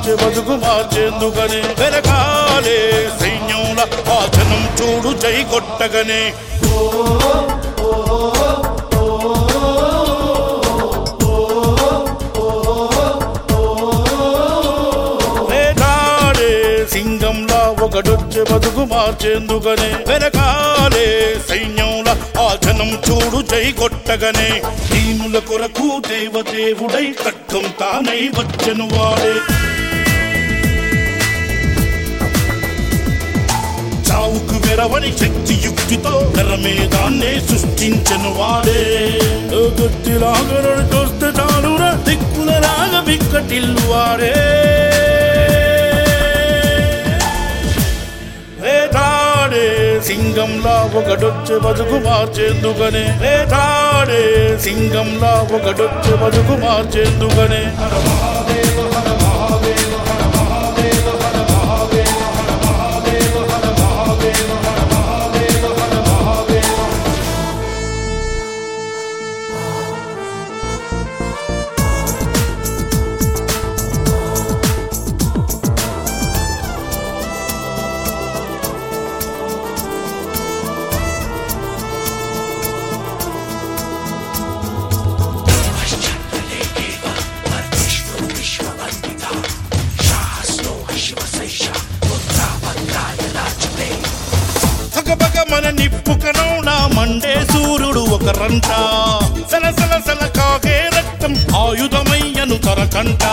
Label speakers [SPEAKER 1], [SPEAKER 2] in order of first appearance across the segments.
[SPEAKER 1] ఒకడొచ్చి బతుకు మార్చేందుకనే వెనకాలే సైన్యంల ఆ జనం చూడు జై కొట్టగనే వేటాడే సింగంలా ఒకడొచ్చి బతుకు మార్చేందుకనే వెనకాలే సైన్యంలా ఆ జనం చూడు జై కొట్టగనే దీనుల కొరకు దేవదేవుడై కట్టం తానై వచ్చెను వాడే చావుకు వెరవని శక్తి యుక్తితో తెరమేదాన్నే సృష్టించను వాడే గట్టిలాగా చూస్తే చాలురా దిక్కుల రాగ బిక్కటిల్లు వాడే వేటాడే సింగంలా ఒకడొచ్చి బతుకు మార్చేందుకనే వేటాడే సింగంలా ఒకడొచ్చి బతుకు మార్చేందుకనే పగపగ మన నిప్పుకను నా మండే సూర్యుడు ఒకరంట సల సల సల కాగే రక్తం ఆయుధమయ్యను తరకంట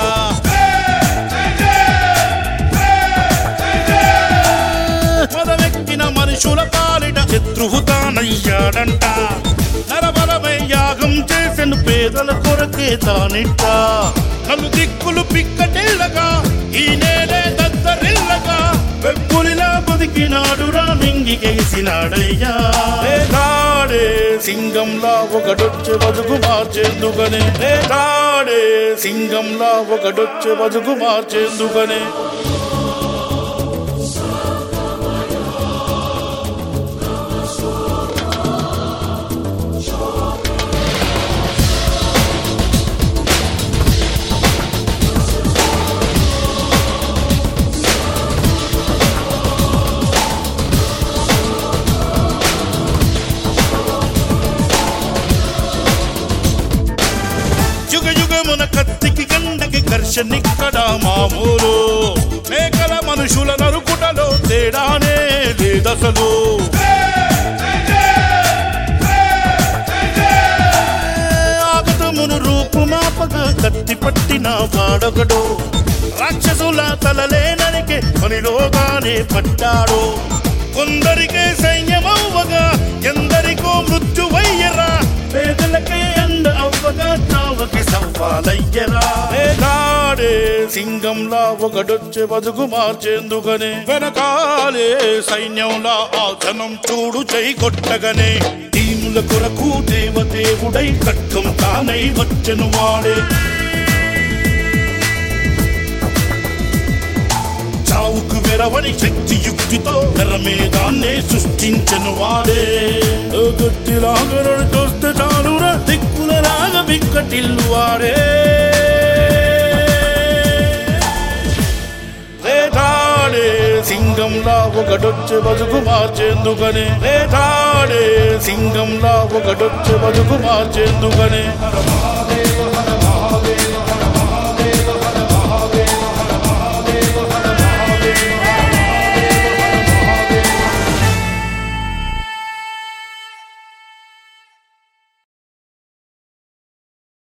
[SPEAKER 1] పదవెక్కిన మనుషుల పాలిట శత్రువు తానయ్యాడంట నరబలమై యాగం చేసెను పేదల కొరకే తానిట్ట నలు దిక్కులు పిక్కటిల్లగా ఈ నేలే దద్దరిల్లగా వెప్పులిలా బతికినాడు రామింగికేసినాడయ్యా వేటాడే సింగంలా ఒకడొచ్చి బతుకు మార్చేందుకనే వేటాడే సింగంలా ఒకడొచ్చి బతుకు మార్చేందుకనే యుగ యుగమున కత్తికి గండకి ఘర్షణిక్కడ మామూలు మేకల మనుషుల నరుకుటలో తేడానే లేదసలు ఆగతమును రూపుమాపగా కత్తి పట్టిన వాడొకడు రాక్షసుల తలలే నరికే పనిలోగానే పట్టాడు కొందరికే సైన్యమవ్వగా ఎందరికో మృత్యువయ్యరా పేదలకే అండ అవ్వగా చావకి సవ్వాలయ్యరా వేటాడే సింగంలా ఒకడొచ్చి బతుకు మార్చేందుకనే వెనకాలే సైన్యంలా ఆ జనం చూడు చై కొట్టగనే దీనుల కొరకు దేవదేవుడై కట్టం తానై వచ్చెను వాడే చావుకు వెరవని శక్తి యుక్తితో తెరమేదాన్నే సృష్టించను వాడే గట్టిలాగా చూస్తే చాలురా దిక్కుల రాగ బిక్కటిల్లు వాడే వేటాడే సింగంలా ఒకడొచ్చి బతుకు మార్చేందుకనే వేటాడే సింగంలా ఒకడొచ్చి బతుకు మార్చేందుకనే